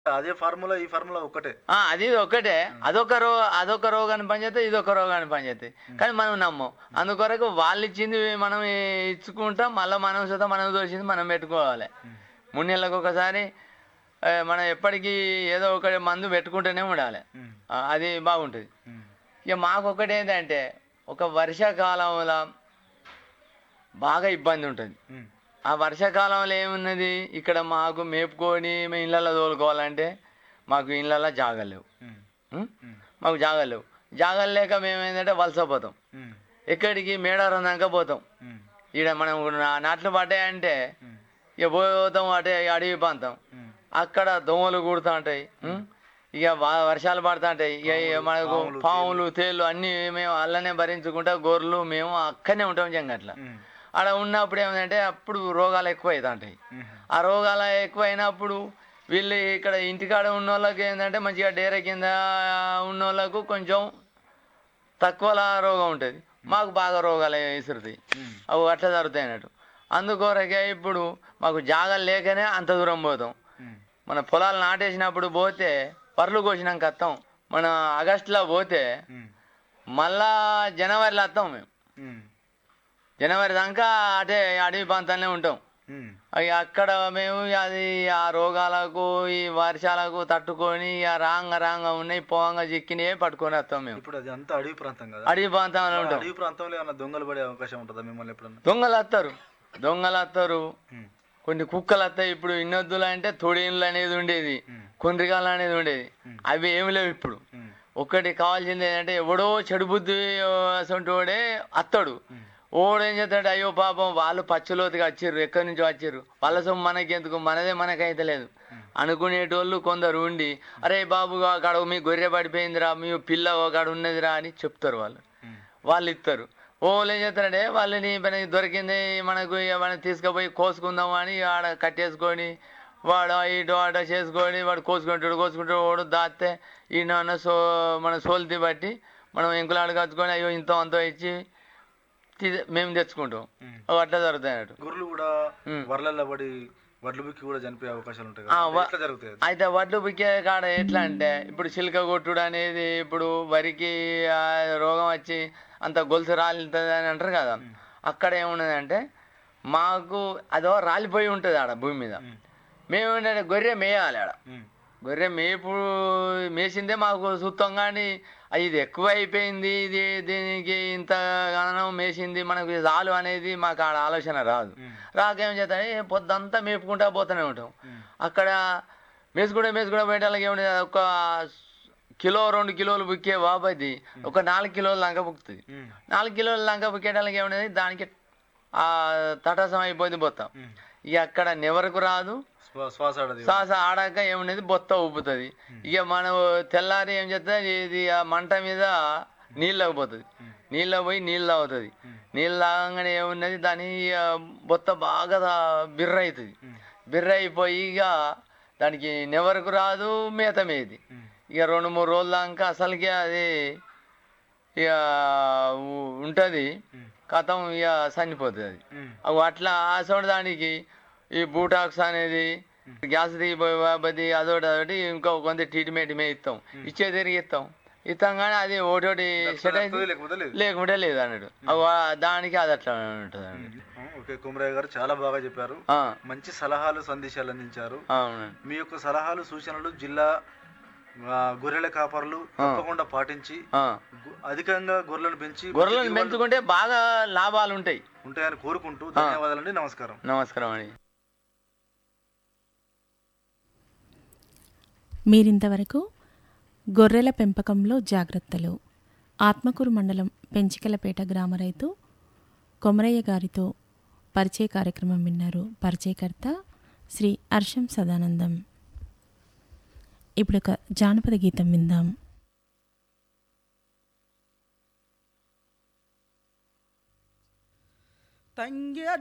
అదే ఫార్ములా ఈ ఫార్ములా ఒకటే ఆ, అది ఒకటే అదొక రో అదొక రోగాన్ని పనిచేస్తే ఇదొక రోగాన్ని పనిచేస్తాయి కానీ మనం నమ్మం అందుకొరకు వాళ్ళు ఇచ్చింది మనం ఇచ్చుకుంటాం మళ్ళీ మనం సుతా మనం దోచింది మనం పెట్టుకోవాలి మూడు నెలలకు ఒకసారి ఆ, మనం ఎప్పటికీ ఏదో ఒక మందు పెట్టుకుంటూనే ఉండాలి ఉమ్, ఆ, అది బాగుంటుంది ఉమ్, ఇక మాకు ఒకటి ఏంటంటే ఒక వర్షాకాలంలో బాగా ఇబ్బంది ఉంటుంది ఉమ్, ఆ వర్షాకాలంలో ఏమున్నది ఇక్కడ మాకు మేపుకొని మేము ఇళ్ళల్లో తోలుకోవాలంటే మాకు ఇళ్ళల్లో జాగలేవు ఉమ్, ఉం? ఉమ్, మాకు జాగలేవు జాగలు లేక మేము ఏంటంటే వలసపోతాం ఉమ్, ఎక్కడికి మేడారం దాకా పోతాం ఉమ్, ఈడ మనం నా- నాట్లు పడ్డాయంటే ఉమ్, ఇక పోతాం అటే అడవి ప్రాంతం ఉమ్, అక్కడ దోమలు కుడుతూ ఉంటాయి ఉం? ఇక వా- వర్షాలు పడుతూ ఉంటాయి ఇక ఇక మనకు పాములు, పాములు తేళ్ళు అన్నీ మేము అల్లనే భరించుకుంటా గొర్రెలు మేము అక్కడనే ఉంటాం జంగట్ల ఉమ్, ఆడ ఉన్నప్పుడు ఏమంటే అప్పుడు రోగాలు ఎక్కువ అవుతా ఉంటాయి ఉమ్, ఆ రోగాలు ఎక్కువ అయినప్పుడు వీళ్ళు ఇక్కడ ఇంటికాడ ఉన్న వాళ్ళకి ఏంటంటే మంచిగా డేర కింద ఉన్న వాళ్ళకు కొంచెం తక్కువలా రోగం ఉంటుంది మాకు బాగా రోగాలు విసురుతాయి ఉమ్, అవి అట్లా జరుగుతాయి అన్నట్టు అందుకొరకే ఇప్పుడు మాకు జాగాలు లేకనే అంత దూరం పోతాం ఉమ్, మన పొలాలు నాటేసినప్పుడు పోతే పర్లు కోసినాక వస్తాం మన ఆగస్టులో పోతే ఉమ్, మళ్ళా జనవరిలో వస్తాం మేము ఉమ్, జనవరి దాకా అటే అడవి ప్రాంతాలనే ఉంటాం ఉమ్, అవి అక్కడ మేము అది ఆ రోగాలకు ఈ వర్షాలకు తట్టుకొని ఆ రాంగ రాంగ ఉన్నాయి పోంగ చిక్కినవి పట్టుకొని వస్తాం మేము ఇప్పుడు అది అంతా అడవి ప్రాంతం కదా అడవి ప్రాంతంలో ఉంటాం అడవి ప్రాంతంలో ఏమైనా దొంగలు పడే అవకాశం ఉంటుందా మిమ్మల్ని ఎప్పుడన్నా దొంగలు వస్తారు దొంగలు వస్తారు ఉమ్, కొన్ని కుక్కలు వస్తాయి ఇప్పుడు ఇన్నొద్దులు అంటే తొడిన్లు అనేది ఉండేది ఉమ్, కొండ్రిగాలు అనేది ఉండేది అవి ఏమి లేవు ఇప్పుడు ఉమ్, ఒక్కటి కావాల్సింది ఏంటంటే ఎవడో చెడు బుద్ధి అసంటి వాడే అత్తడు ఉమ్, ఓడు ఏం చేస్తాడు అయ్యో పాపం వాళ్ళు పచ్చలోతుగా వచ్చిర్రు ఎక్కడి నుంచి వచ్చిర్రు వాళ్ళ సొమ్ము మనకెందుకు మనదే మనకైతే లేదు అనుకునేటోళ్ళు కొందరు ఉండి అరే బాబు అక్కడ మీ గొర్రె పడిపోయిందిరా మీ పిల్ల అక్కడ ఉన్నదిరా అని చెప్తారు వాళ్ళు ఉమ్, వాళ్ళు ఇస్తారు వాళ్ళు ఏం చేస్తారంటే వాళ్ళని మనకి దొరికింది మనకు ఇక మనం తీసుకుపోయి కోసుకుందాం అని ఆడ కట్టేసుకొని వాడు ఇటు ఆట చేసుకొని వాడు కోసుకుంటాడు కోసుకుంటాడు వాడు దాస్తే ఈయన సో మన సోల్తి బట్టి మనం ఎంకులాడు కచ్చుకొని అయ్యో ఇంత అంత ఇచ్చి తీ- మేము తెచ్చుకుంటాం ఉమ్. అవి అట్లా జరుగుతాయి అన్నట్టు గొర్రెలు కూడా ఉమ్. వరలల్లో పడి వడ్లు బిక్కి కూడా చనిపోయే అవకాశాలు ఉంటాయి ఆ, కదా వ- ఎట్లా జరుగుతాయి అది? అయితే వడ్లు పిక్కే కాడ ఎట్లా అంటే ఇప్పుడు చిలుక కొట్టుడు అనేది ఇప్పుడు వరికి ఆ రోగం వచ్చి అంత గొలుసు రాలుతుంది అని అంటారు కదా అక్కడ ఏమున్నదంటే మాకు అదో రాలిపోయి ఉంటుంది ఆడ భూమి మీద ఉమ్, మేమేంటంటే గొర్రె మేయాలి ఆడ ఉమ్, గొర్రె మేపు మేసిందే మాకు సుత్తం కానీ ఇది ఎక్కువ అయిపోయింది ఇది దీనికి ఇంత గణనం మేసింది మనకు ఇది చాలు అనేది మాకు ఆడ ఆలోచన రాదు ఉమ్, రాకేం చేస్తాం ఏ పొద్దంతా మేపుకుంటా పోతూనే ఉంటాం ఉమ్, అక్కడ మేసుకుంటే మేసుకుంటే పోయేటాలకి ఏముంది ఒక కిలో రెండు కిలోలు బుక్కే బాబది ఒక నాలుగు కిలోల లంక బుక్కుతుంది ఉమ్, నాలుగు కిలోల లంక బుక్కేటాలకి ఏమున్నది దానికి ఆ తటసం అయిపోయింది బొత్త ఉమ్. ఇక అక్కడ నెవరకు రాదు శ్వా- శ్వాస ఆడది సాస ఆడాక ఏమున్నది బొత్త ఉబ్బుతుంది ఇక మనం తెల్లారి ఏం చేస్తుంది ఇది ఆ మంట మీద నీళ్ళకి పోతుంది నీళ్ళ పోయి నీళ్ళు తాగుతుంది నీళ్ళు తాగంగానే ఏమున్నది దాని ఆ, బొత్త బాగా దా- బిర్ర అవుతుంది ఉమ్, బిర్ర అయిపోయి ఇక దానికి నెవరకు రాదు మేత మేది ఉమ్, ఇక రెండు మూడు రోజుల దాకా అసలుకి అది ఇక ఉంటుంది ఉమ్, కథం ఇక చనిపోతుంది అది ఉమ్, అవి అట్లా అసోటి దానికి ఈ బూటాక్స్ అనేది గ్యాస్ దిగిపోయి అదొకటి అదొకటి ఇంకో కొంత ట్రీట్మెంట్ మే ఇస్తాం ఇచ్చే తిరిగి ఇస్తాం ఇస్తాం కానీ అది ఒకటి సెట్ అయితే వస్తుంది లేకపోతే లేదు లేకుంటే లేదు అన్నట్టు అవి ఆ- దానికి అది అట్లా ఉంటుంది అన్నట్టు ఉమ్, ఓకే కుమరయ్య గారు చాలా బాగా చెప్పారు ఆ, మంచి సలహాలు సందేశాలు అందించారు అవునండి మీ యొక్క సలహాలు సూచనలు జిల్లా ఆ, గొర్రెల కాపరులు తప్పకుండా పాటించి ఆ. గు- అధికంగా గొర్రెలను పెంచి గొర్రెలను పెంచుకుంటే బాగా లాభాలు ఉంటాయి ఉంటాయని కోరుకుంటూ ధన్యవాదాలండి నమస్కారం నమస్కారం అండి మీరింతవరకు గొర్రెల పెంపకంలో జాగ్రత్తలు ఆత్మకూరు మండలం పెంచికలపేట గ్రామ రైతు కొమరయ్య గారితో పరిచయ కార్యక్రమం విన్నారు పరిచయకర్త శ్రీ హర్షం సదానందం ఇప్పుడు ఒక జానపద గీతం విందాం తంగేడు